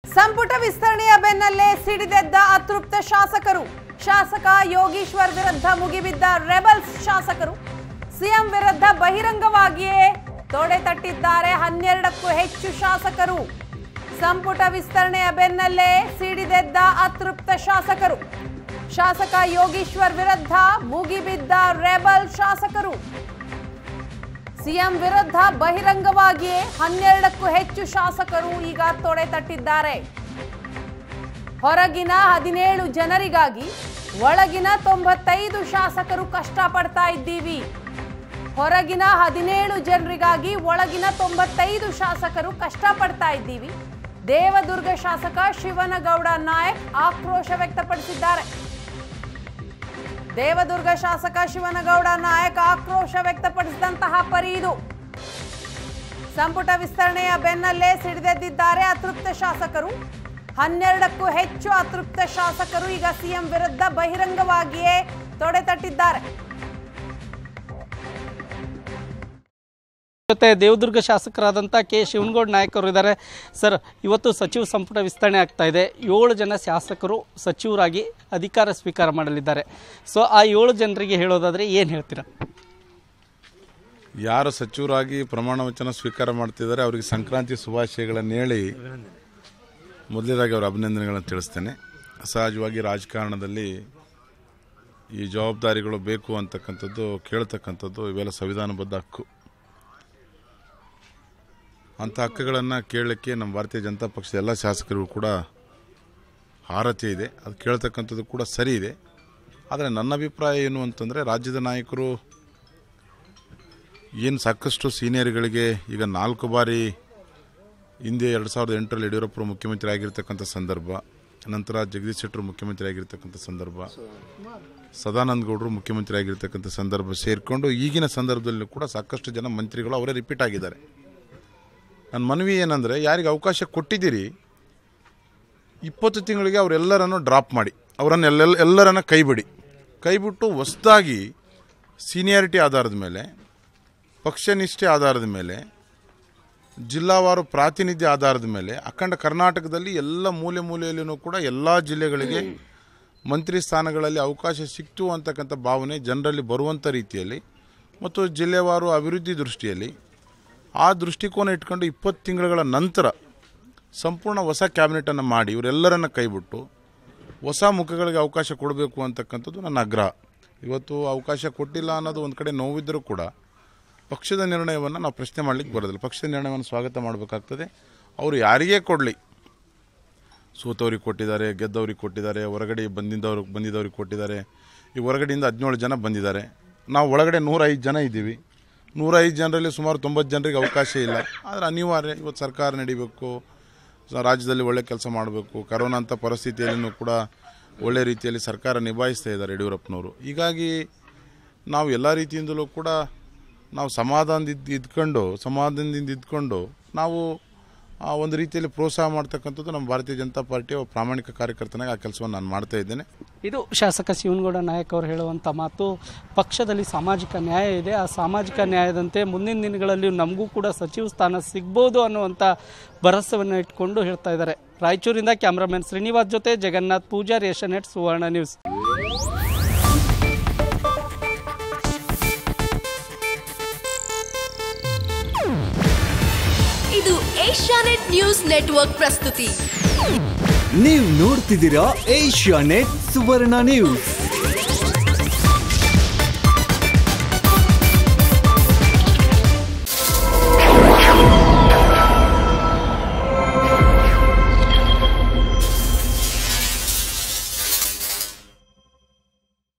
ಸಂಪುಟ ವಿಸ್ತರಣೆಯ ಬೆನ್ನಲ್ಲೇ ಸಿಡಿದೆದ್ದ ಅತೃಪ್ತ ಶಾಸಕರು ಶಾಸಕ ಯೋಗೀಶ್ವರ್ ವಿರುದ್ಧ ಮುಗಿಬಿದ್ದ ರೆಬಲ್ಸ್ ಶಾಸಕರು ಸಿಎಂ ವಿರುದ್ಧ ಬಹಿರಂಗವಾಗಿಯೇ ತೊಡೆ ತಟ್ಟಿದ್ದಾರೆ ಹನ್ನೆರಡಕ್ಕೂ ಹೆಚ್ಚು ಶಾಸಕರು ಸಂಪುಟ ವಿಸ್ತರಣೆಯ ಬೆನ್ನಲ್ಲೇ ಸಿಡಿದೆದ್ದ ಅತೃಪ್ತ ಶಾಸಕರು ಶಾಸಕ ಯೋಗೀಶ್ವರ್ ವಿರುದ್ಧ ಮುಗಿಬಿದ್ದ ರೆಬಲ್ ಶಾಸಕರು ಸಿಎಂ ವಿರುದ್ಧ ಬಹಿರಂಗವಾಗಿಯೇ ಹನ್ನೆರಡಕ್ಕೂ ಹೆಚ್ಚು ಶಾಸಕರು ಈಗ ತೊಡೆ ತಟ್ಟಿದ್ದಾರೆ ಹೊರಗಿನ ಹದಿನೇಳು ಜನರಿಗಾಗಿ ಒಳಗಿನ ತೊಂಬತ್ತೈದು ಶಾಸಕರು ಕಷ್ಟಪಡ್ತಾ ಇದ್ದೀವಿ ಹೊರಗಿನ ಹದಿನೇಳು ಜನರಿಗಾಗಿ ಒಳಗಿನ ತೊಂಬತ್ತೈದು ಶಾಸಕರು ಕಷ್ಟಪಡ್ತಾ ಇದ್ದೀವಿ ದೇವದುರ್ಗ ಶಾಸಕ ಶಿವನಗೌಡ ನಾಯಕ್ ಆಕ್ರೋಶ ವ್ಯಕ್ತಪಡಿಸಿದ್ದಾರೆ ದೇವದುರ್ಗ ಶಾಸಕ ಶಿವನಗೌಡ ನಾಯಕ್ ಆಕ್ರೋಶ ವ್ಯಕ್ತಪಡಿಸಿದಂತಹ ಪರಿ ಇದು ಸಂಪುಟ ವಿಸ್ತರಣೆಯ ಬೆನ್ನಲ್ಲೇ ಸಿಡಿದೆದ್ದಿದ್ದಾರೆ ಅತೃಪ್ತ ಶಾಸಕರು ಹನ್ನೆರಡಕ್ಕೂ ಹೆಚ್ಚು ಅತೃಪ್ತ ಶಾಸಕರು ಈಗ ಸಿಎಂ ವಿರುದ್ಧ ಬಹಿರಂಗವಾಗಿಯೇ ತೊಡೆ ತಟ್ಟಿದ್ದಾರೆ ಜೊತೆ ದೇವದುರ್ಗ ಶಾಸಕರಾದಂಥ ಕೆ ಶಿವನಗೌಡ ನಾಯಕ್ ಅವರು ಇದ್ದಾರೆ ಸರ್ ಇವತ್ತು ಸಚಿವ ಸಂಪುಟ ವಿಸ್ತರಣೆ ಆಗ್ತಾ ಇದೆ ಏಳು ಜನ ಶಾಸಕರು ಸಚಿವರಾಗಿ ಅಧಿಕಾರ ಸ್ವೀಕಾರ ಮಾಡಲಿದ್ದಾರೆ ಸೊ ಆ ಏಳು ಜನರಿಗೆ ಹೇಳೋದಾದರೆ ಏನು ಹೇಳ್ತೀರಾ ಯಾರು ಸಚಿವರಾಗಿ ಪ್ರಮಾಣ ವಚನ ಸ್ವೀಕಾರ ಮಾಡ್ತಿದ್ದಾರೆ ಅವರಿಗೆ ಸಂಕ್ರಾಂತಿ ಶುಭಾಶಯಗಳನ್ನು ಹೇಳಿ ಮೊದಲನೇದಾಗಿ ಅವರ ಅಭಿನಂದನೆಗಳನ್ನು ತಿಳಿಸ್ತೇನೆ ಸಹಜವಾಗಿ ರಾಜಕಾರಣದಲ್ಲಿ ಈ ಜವಾಬ್ದಾರಿಗಳು ಬೇಕು ಅಂತಕ್ಕಂಥದ್ದು ಕೇಳ್ತಕ್ಕಂಥದ್ದು ಇವೆಲ್ಲ ಸಂವಿಧಾನಬದ್ಧ ಹಕ್ಕು ಅಂಥ ಹಕ್ಕುಗಳನ್ನು ಕೇಳಲಿಕ್ಕೆ ನಮ್ಮ ಭಾರತೀಯ ಜನತಾ ಪಕ್ಷದ ಎಲ್ಲ ಶಾಸಕರಿಗೂ ಕೂಡ ಆರತೆ ಇದೆ ಅದು ಕೇಳ್ತಕ್ಕಂಥದ್ದು ಕೂಡ ಸರಿ ಇದೆ ಆದರೆ ನನ್ನ ಅಭಿಪ್ರಾಯ ಏನು ಅಂತಂದರೆ ರಾಜ್ಯದ ನಾಯಕರು ಏನು ಸಾಕಷ್ಟು ಸೀನಿಯರ್ಗಳಿಗೆ ಈಗ ನಾಲ್ಕು ಬಾರಿ ಹಿಂದೆ ಎರಡು ಸಾವಿರದ ಎಂಟರಲ್ಲಿ ಯಡಿಯೂರಪ್ಪರು ಮುಖ್ಯಮಂತ್ರಿ ಆಗಿರ್ತಕ್ಕಂಥ ಸಂದರ್ಭ ನಂತರ ಜಗದೀಶ್ ಶೆಟ್ಟರು ಮುಖ್ಯಮಂತ್ರಿ ಆಗಿರ್ತಕ್ಕಂಥ ಸಂದರ್ಭ ಸದಾನಂದ ಗೌಡರು ಮುಖ್ಯಮಂತ್ರಿ ಆಗಿರ್ತಕ್ಕಂಥ ಸಂದರ್ಭ ಸೇರಿಕೊಂಡು ಈಗಿನ ಸಂದರ್ಭದಲ್ಲೂ ಕೂಡ ಸಾಕಷ್ಟು ಜನ ಮಂತ್ರಿಗಳು ಅವರೇ ರಿಪೀಟ್ ಆಗಿದ್ದಾರೆ ನನ್ನ ಮನವಿ ಏನಂದರೆ ಯಾರಿಗೆ ಅವಕಾಶ ಕೊಟ್ಟಿದ್ದೀರಿ ಇಪ್ಪತ್ತು ತಿಂಗಳಿಗೆ ಅವರೆಲ್ಲರನ್ನು ಡ್ರಾಪ್ ಮಾಡಿ ಅವರನ್ನು ಎಲ್ಲೆಲ್ಲ ಎಲ್ಲರನ್ನು ಕೈಬಿಡಿ ಕೈಬಿಟ್ಟು ಹೊಸದಾಗಿ ಸೀನಿಯಾರಿಟಿ ಆಧಾರದ ಮೇಲೆ ಪಕ್ಷನಿಷ್ಠೆ ಆಧಾರದ ಮೇಲೆ ಜಿಲ್ಲಾವಾರು ಪ್ರಾತಿನಿಧ್ಯ ಆಧಾರದ ಮೇಲೆ ಅಖಂಡ ಕರ್ನಾಟಕದಲ್ಲಿ ಎಲ್ಲ ಮೂಲೆ ಮೂಲೆಯಲ್ಲೂ ಕೂಡ ಎಲ್ಲ ಜಿಲ್ಲೆಗಳಿಗೆ ಮಂತ್ರಿ ಸ್ಥಾನಗಳಲ್ಲಿ ಅವಕಾಶ ಸಿಕ್ತು ಅಂತಕ್ಕಂಥ ಭಾವನೆ ಜನರಲ್ಲಿ ಬರುವಂಥ ರೀತಿಯಲ್ಲಿ ಮತ್ತು ಜಿಲ್ಲೆವಾರು ಅಭಿವೃದ್ಧಿ ದೃಷ್ಟಿಯಲ್ಲಿ ಆ ದೃಷ್ಟಿಕೋನ ಇಟ್ಕೊಂಡು ಇಪ್ಪತ್ತು ತಿಂಗಳುಗಳ ನಂತರ ಸಂಪೂರ್ಣ ಹೊಸ ಕ್ಯಾಬಿನೆಟನ್ನು ಮಾಡಿ ಇವರೆಲ್ಲರನ್ನ ಕೈಬಿಟ್ಟು ಹೊಸ ಮುಖಗಳಿಗೆ ಅವಕಾಶ ಕೊಡಬೇಕು ಅಂತಕ್ಕಂಥದ್ದು ನನ್ನ ಆಗ್ರಹ ಇವತ್ತು ಅವಕಾಶ ಕೊಟ್ಟಿಲ್ಲ ಅನ್ನೋದು ಒಂದು ಕಡೆ ನೋವಿದ್ದರೂ ಕೂಡ ಪಕ್ಷದ ನಿರ್ಣಯವನ್ನು ನಾವು ಪ್ರಶ್ನೆ ಮಾಡಲಿಕ್ಕೆ ಬರೋದಿಲ್ಲ ಪಕ್ಷದ ನಿರ್ಣಯವನ್ನು ಸ್ವಾಗತ ಮಾಡಬೇಕಾಗ್ತದೆ ಅವರು ಯಾರಿಗೇ ಕೊಡಲಿ ಸೋತವ್ರಿಗೆ ಕೊಟ್ಟಿದ್ದಾರೆ ಗೆದ್ದವ್ರಿಗೆ ಕೊಟ್ಟಿದ್ದಾರೆ ಹೊರಗಡೆ ಬಂದಿದ್ದವ್ರಿಗೆ ಬಂದಿದ್ದವ್ರಿಗೆ ಕೊಟ್ಟಿದ್ದಾರೆ ಈ ಹೊರಗಡೆಯಿಂದ ಹದಿನೇಳು ಜನ ಬಂದಿದ್ದಾರೆ ನಾವು ಒಳಗಡೆ ನೂರೈದು ಜನ ಇದ್ದೀವಿ ನೂರೈದು ಜನರಲ್ಲಿ ಸುಮಾರು ತೊಂಬತ್ತು ಜನರಿಗೆ ಅವಕಾಶ ಇಲ್ಲ ಆದರೆ ಅನಿವಾರ್ಯ ಇವತ್ತು ಸರ್ಕಾರ ನಡಿಬೇಕು ಸ- ರಾಜ್ಯದಲ್ಲಿ ಒಳ್ಳೆ ಕೆಲಸ ಮಾಡಬೇಕು ಕರೋನಾ ಅಂತ ಪರಿಸ್ಥಿತಿಯಲ್ಲಿಯೂ ಕೂಡ ಒಳ್ಳೆ ರೀತಿಯಲ್ಲಿ ಸರ್ಕಾರ ನಿಭಾಯಿಸ್ತಾ ಇದ್ದಾರೆ ಯಡಿಯೂರಪ್ಪನವರು ಹೀಗಾಗಿ ನಾವು ಎಲ್ಲ ರೀತಿಯಿಂದಲೂ ಕೂಡ ನಾವು ಸಮಾಧಾನದಿಂದ ಇದ್ಕೊಂಡು ಸಮಾಧಾನದಿಂದ ಇದ್ಕೊಂಡು ನಾವು ಆ ಒಂದು ರೀತಿಯಲ್ಲಿ ಪ್ರೋತ್ಸಾಹ ಮಾಡ್ತಕ್ಕಂಥದ್ದು ನಮ್ಮ ಭಾರತೀಯ ಜನತಾ ಪಾರ್ಟಿಯ ಒಬ್ಬ ಪ್ರಾಮಾಣಿಕ ಕಾರ್ಯಕರ್ತನಾಗಿ ಆ ಕೆಲಸವನ್ನು ನಾನು ಮಾಡ್ತಾ ಇದ್ದೇನೆ ಇದು ಶಾಸಕ ಶಿವನಗೌಡ ನಾಯಕ್ ಅವರು ಹೇಳುವಂಥ ಮಾತು ಪಕ್ಷದಲ್ಲಿ ಸಾಮಾಜಿಕ ನ್ಯಾಯ ಇದೆ ಆ ಸಾಮಾಜಿಕ ನ್ಯಾಯದಂತೆ ಮುಂದಿನ ದಿನಗಳಲ್ಲಿ ನಮಗೂ ಕೂಡ ಸಚಿವ ಸ್ಥಾನ ಸಿಗ್ಬೋದು ಅನ್ನುವಂಥ ಭರವಸೆಯನ್ನು ಇಟ್ಕೊಂಡು ಹೇಳ್ತಾ ಇದ್ದಾರೆ ರಾಯಚೂರಿಂದ ಕ್ಯಾಮ್ರಾಮನ್ ಶ್ರೀನಿವಾಸ್ ಜೊತೆ ಜಗನ್ನಾಥ್ ಪೂಜಾರಿ ಏಷ್ಯಾನೆಟ್ ಸುವರ್ಣ ನ್ಯೂಸ್ ಇದು ಏಷ್ಯಾನೆಟ್ ನ್ಯೂಸ್ ನೆಟ್ವರ್ಕ್ ಪ್ರಸ್ತುತಿ ನೀವು ನೋಡ್ತಿದ್ದೀರಾ ಏಷ್ಯಾ ನೆಟ್ ಸುವರ್ಣ ನ್ಯೂಸ್